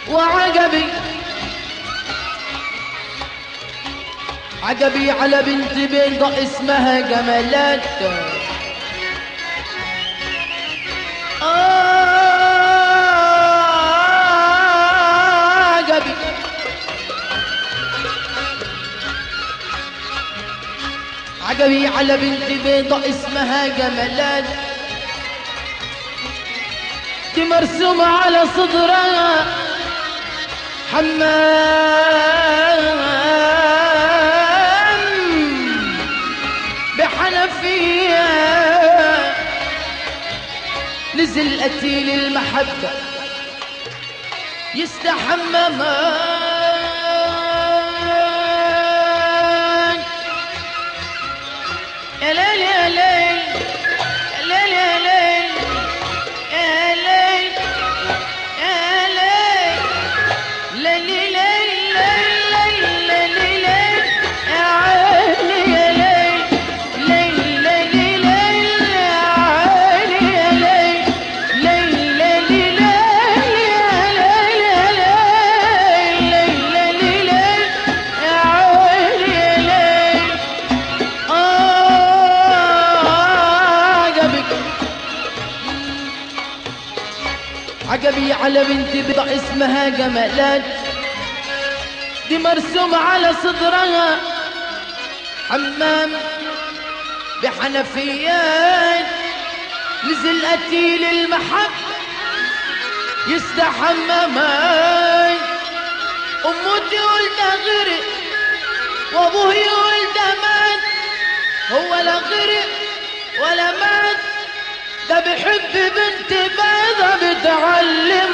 وعجبي عجبي على بنت بيضة اسمها جمالات عجبي عجبي على بنت بيضة اسمها جمالات دي مرسومة على صدرها حمام بحنفية نزل قتيل المحبة يستحمى مان يا ليل يا ليل يا ليل يا ليل يا ليل يا ليل ليلي ليل ليل ليلي ليل يا عيني يا ليل ليل ليلي ليل يا عيني يا ليل ليل ليلي ليل يا ليل يا ليل ليل ليلي ليل يا عيني يا ليل آه عجبك عجبي على بنت بضع اسمها جمالات دي مرسوم على صدرها حمام بحنفيات نزل قتيل المحب يستحمى ماي اموتي ولده غرق وابوه يقول ده مات هو لا غرق ولا مات ده بيحب بنت بيضة بتعلم